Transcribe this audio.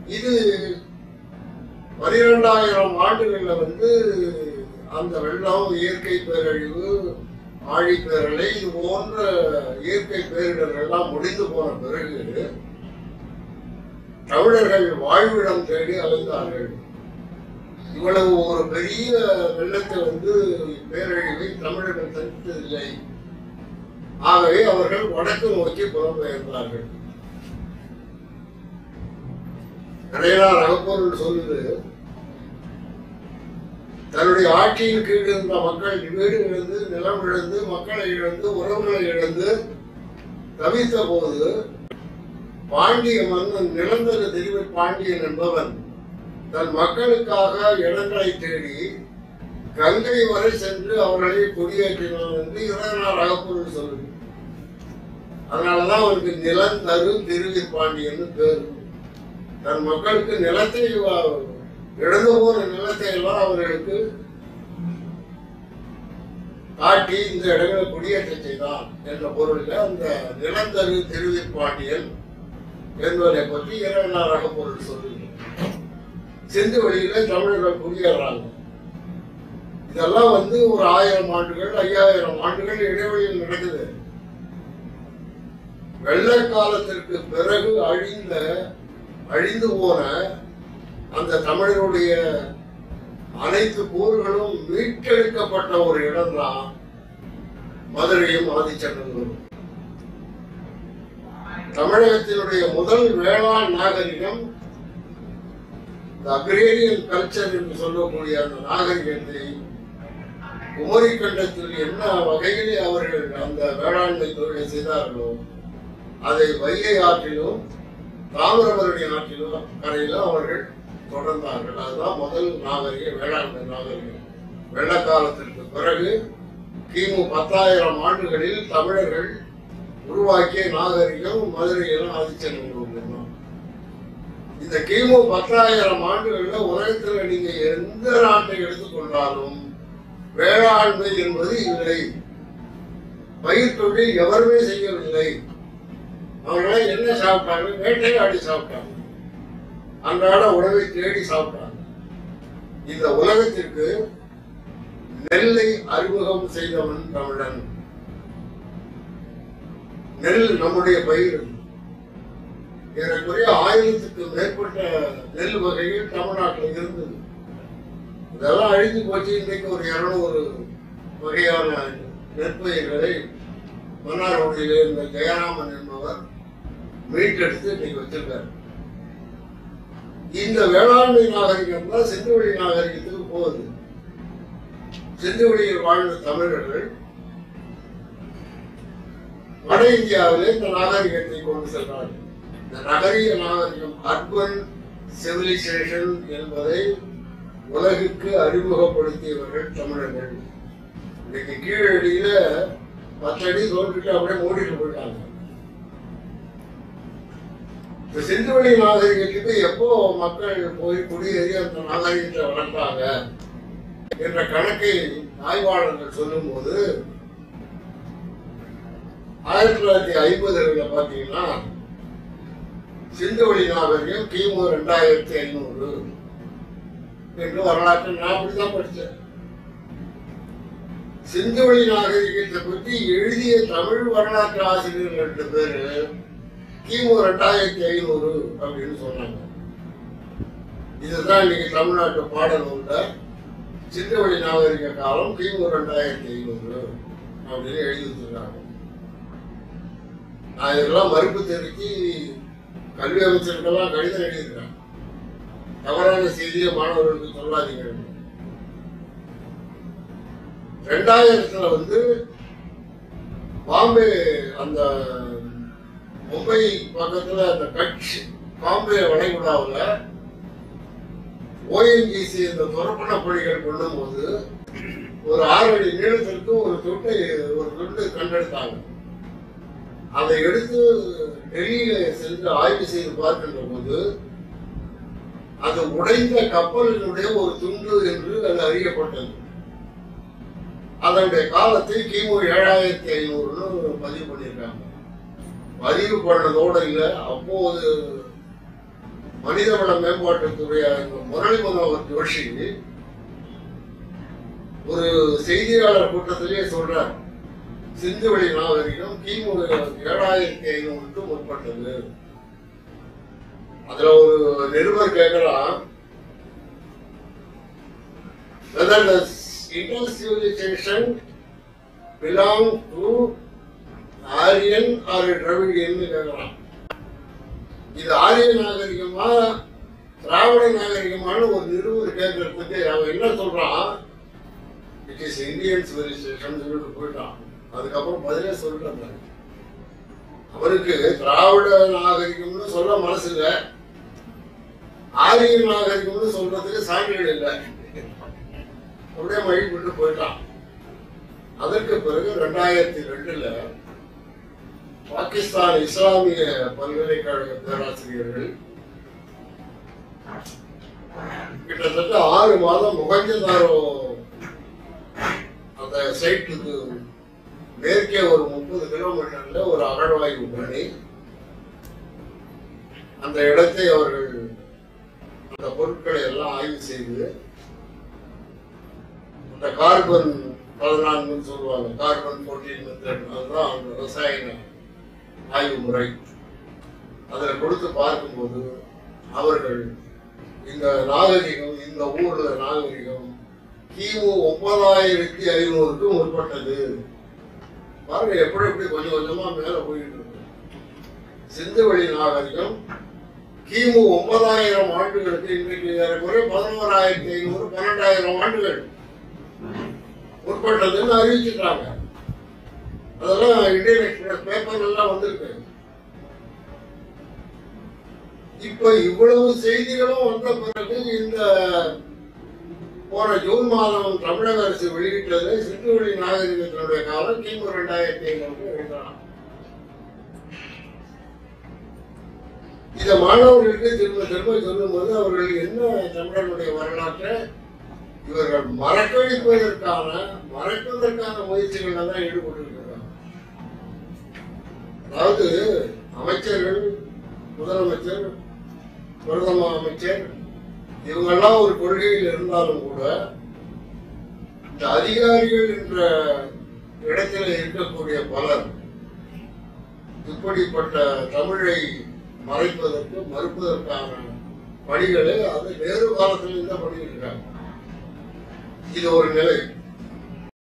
இது பனிரெண்டாயிரம் ஆண்டுகள்ல வந்து அந்த வெள்ளம் இயற்கை பேரழிவு ஆழிப்பேரலை இது போன்ற இயற்கை பேரிடர்கள் எல்லாம் முடிந்து போன பிறகு தமிழர்கள் வாழ்விடம் தேடி அலைந்தார்கள் இவ்வளவு ஒரு பெரிய வெள்ளத்தை வந்து பேரழிவை தமிழர்கள் தடுத்ததில்லை ஆகவே அவர்கள் வடக்கு நோக்கி புலம்பெயர்ந்தார்கள் கடையனார் அகப்பொருள் சொல்லுது தன்னுடைய ஆட்சியின் கீழ் இருந்த மக்கள் வீடு இழந்து நிலம் இழந்து மக்களை இழந்து உறவுகளை இழந்து தவித்த போது பாண்டிய மன்னன் நிரந்தர தெரிவு பாண்டியன் என்பவன் தன் மக்களுக்காக இடங்களை தேடி கங்கை வரை சென்று அவர்களை குடியேற்றினான் என்று இறைவனார் அகப்பொருள் சொல்லுது அதனாலதான் அவருக்கு நிலந்தரு திருவிற்பாண்டியன்னு பேரு தன் மக்களுக்கு நிலத்தை வ- இழந்து போன நிலத்தை எல்லாம் அவர்களுக்கு காட்டி இந்த இடங்களை குடியேற்ற செய்தான் என்ற பொருளில் அந்த நிலந்தரு திருவிற்பாண்டியன் என்பதை பற்றி இறைவனாராக பொருள் சொல்லுகிறேன் சிந்து வழியில தமிழர்கள் குடியேறாங்க இதெல்லாம் வந்து ஒரு ஆயிரம் ஆண்டுகள் ஐயாயிரம் ஆண்டுகள் இடைவெளியில் நடக்குது வெள்ள காலத்திற்கு பிறகு அழிந்த அழிந்து போன அந்த தமிழருடைய அனைத்து கூறுகளும் மீட்டெடுக்கப்பட்ட ஒரு இடம்தான் மதுரையும் ஆதிச்சநல்லூரும் தமிழகத்தினுடைய முதல் வேளாண் நாகரிகம் அக்ரேரியன் கல்ச்சர் என்று சொல்லக்கூடிய அந்த நாகரிகத்தை குமரி கண்டத்தில் என்ன வகையிலே அவர்கள் அந்த வேளாண்மை தொழிலை செய்தார்களோ அதை வைகை ஆற்றிலும் தாமிரபரணி ஆற்றிலும் கரையிலும் அவர்கள் தொடர்ந்தார்கள் அதுதான் முதல் நாகரிக வேளாண்மை நாகரிகம் வெள்ளக்காலத்திற்கு பிறகு கிமு பத்தாயிரம் ஆண்டுகளில் தமிழர்கள் உருவாக்கிய நாகரிகம் மதுரையிலும் ஆதிச்சநல்லூர் தான் இந்த கிமு பத்தாயிரம் ஆண்டுகள்ல உலகத்துல நீங்க எந்த நாட்டை எடுத்துக்கொண்டாலும் வேளாண்மை என்பது இல்லை பயிர் தொழில் எவருமே செய்யவில்லை அவங்களாம் என்ன சாப்பிட்டாங்க வேட்டையாடி சாப்பிட்டாங்க அன்றாட உணவை தேடி சாப்பிட்டாங்க இந்த உலகத்திற்கு நெல்லை அறிமுகம் செய்தவன் தமிழன் நெல் நம்முடைய பயிர் ஏறக்குறைய ஆயிரத்துக்கு மேற்பட்ட நெல் வகைகள் தமிழ்நாட்டில் இருந்தது இதெல்லாம் அழிந்து போச்சு இன்றைக்கு ஒரு இருநூறு வகையான நெற்பயிர்களை மன்னார்குடியில இருந்த ஜெயராமன் என்பவர் மீட்டெடுத்து இன்னைக்கு வச்சிருக்காரு இந்த வேளாண்மை நாகரிகம் தான் சிந்துவெளி நாகரிகத்துக்கு போகுது சிந்துவெளியில் வாழ்ந்த தமிழர்கள் வட இந்தியாவிலே இந்த நாகரிகத்தை கொண்டு சென்றார்கள் இந்த நகரிய நாகரிகம் அர்பன் சிவிலைசேஷன் என்பதை உலகுக்கு அறிமுகப்படுத்தியவர்கள் தமிழர்கள் இன்னைக்கு கீழடியில பத்தடி தோன்றிட்டு அப்படியே மூடிட்டு போயிட்டாங்க இந்த சிந்துவெளி நாகரிகத்துக்கு எப்போ மக்கள் போய் குடியேறி அந்த நாகரிகத்தை வளர்த்தாங்க என்ற கணக்கை ஆய்வாளர்கள் சொல்லும்போது ஆயிரத்தி தொள்ளாயிரத்தி ஐம்பதுகளில் பார்த்தீங்கன்னா சிந்துவெளி நாகரிகம் கிமு ரெண்டாயிரத்தி ஐநூறு என்று வரலாற்று நான் அப்படிதான் படித்தேன் சிந்துவெளி நாகரிகத்தை பற்றி எழுதிய தமிழ் வரலாற்று ஆசிரியர்கள் ரெண்டு பேரு கிமு ரெண்டாயிரத்தி ஐநூறு அப்படின்னு சொன்னாங்க இதுதான் இன்னைக்கு தமிழ்நாட்டு பாடநூல்ல சிந்துவெளி நாகரிக காலம் கிமு ரெண்டாயிரத்தி ஐநூறு அப்படின்னு எழுதி வச்சிருக்காங்க நான் இதெல்லாம் மறுப்பு தெரிவித்து கல்வி அமைச்சருக்கெல்லாம் கடிதம் எழுதியிருக்கேன் தவறான செய்தியை மாணவர்களுக்கு சொல்லாதீங்க ரெண்டாயிரத்துல வந்து பாம்பே அந்த மும்பை பக்கத்துல அந்த கட்ச் பாம்பே வளைகுடாவில் ஓஎன்ஜிசி இந்த துறப்பண பணிகள் பண்ணும்போது ஒரு ஆறு அடி நீளத்திற்கு ஒரு துண்டை ஒரு துண்டு கண்டெடுத்தாங்க அதை எடுத்து டெல்லியில சென்று ஆய்வு செய்து பார்க்கின்ற போது அது உடைந்த கப்பலினுடைய ஒரு துண்டு என்று அது அறியப்பட்டது அதனுடைய காலத்தை கிமு ஏழாயிரத்தி ஐநூறுன்னு பதிவு பண்ணியிருக்காங்க பதிவு பண்ணதோடு இல்லை அப்போது மனிதவள மேம்பாட்டுத்துறை இந்த முரளி மனோகர் ஜோஷி ஒரு செய்தியாளர் கூட்டத்திலேயே சொல்றார் சிந்துவெளி நாகரிகம் கிமு ஏழாயிரத்தி ஐநூறுக்கு முற்பட்டது அதுல ஒரு நிருபர் கேட்கலாம் whether the Indian civilization belong to Aryan or Dravidian கேட்கலாம் இது ஆரிய நாகரிகமா திராவிட நாகரிகமான ஒரு நிருபர் கேட்கறதுக்கு அவன் என்ன சொல்றான் இட் இஸ் இந்தியன் சிவிலைசேஷன் சொல்லிட்டு போயிட்டான் அதுக்கப்புறம் பதிலே சொல்லிட்டு அவருக்கு திராவிட நாகரிகம்னு சொல்ல மனசு இல்லை ஆரிய நாகரிகம்னு சொல்றதுக்கு சான்றிதழ் இல்லை அப்படியே மழை விட்டு போயிட்டான் அதற்கு பிறகு ரெண்டாயிரத்தி ரெண்டுல பாகிஸ்தான் இஸ்லாமிய பல்கலைக்கழக பேராசிரியர்கள் கிட்டத்தட்ட ஆறு மாதம் முகஞ்சதாரோ அந்த சைட்டுக்கு மேற்கே ஒரு முப்பது கிலோமீட்டர்ல ஒரு அகழ்வாய்வு பண்ணி அந்த இடத்தை அவர்கள் அந்த பொருட்களை எல்லாம் ஆய்வு செய்து அந்த கார்பன் பதினான்குன்னு சொல்லுவாங்க கார்பன் போர்டீன் மெத்தட் அதுதான் அந்த ரசாயன ஆய்வு முறை அதில் கொடுத்து பார்க்கும்போது அவர்கள் இந்த நாகரிகம் இந்த ஊர்ல நாகரிகம் கிமு ஒன்பதாயிரத்தி ஐநூறுக்கு முற்பட்டது பாருங்க எப்படி எப்படி கொஞ்சம் கொஞ்சமா மேல போயிட்டு இருக்கு சிந்துவெளி நாகரிகம் கிமு ஒன்பதாயிரம் ஆண்டுகளுக்கு இன்றைக்கு ஏறக்குறைய பதினோராயிரத்தி ஐநூறு பன்னெண்டாயிரம் ஆண்டுகள் முற்பட்டதுன்னு அறிவிச்சிட்டாங்க அதெல்லாம் இந்தியன் எக்ஸ்பிரஸ் பேப்பர் எல்லாம் வந்திருக்கு இப்ப இவ்வளவு செய்திகளும் வந்த பிறகு இந்த போன ஜூன் மாதம் தமிழக அரசு வெளியிட்டது சிந்துவெளி நாகரிகத்தினுடைய காலம் கிமு ரெண்டாயிரத்தி ஐநூறு எழுதலாம் இத மாணவர்களுக்கு திரும்ப திரும்ப சொல்லும்போது அவர்கள் என்ன தமிழர்களுடைய வரலாற்றை இவர்கள் மறக்கடிப்பதற்கான மறைப்பதற்கான முயற்சிகள்ல தான் ஈடுபட்டிருக்கிறாங்க அதாவது அமைச்சர்கள் முதலமைச்சர் பிரதம அமைச்சர் இவங்கெல்லாம் ஒரு கொள்கையில் இருந்தாலும் கூட இந்த அதிகாரிகள் என்ற இடத்தில் இருக்கக்கூடிய பலர் இப்படிப்பட்ட தமிழை மறைப்பதற்கு மறுப்பதற்கான பணிகளை அது வேறு காலத்தில் இந்த பண்ணியிருக்காங்க இது ஒரு நிலை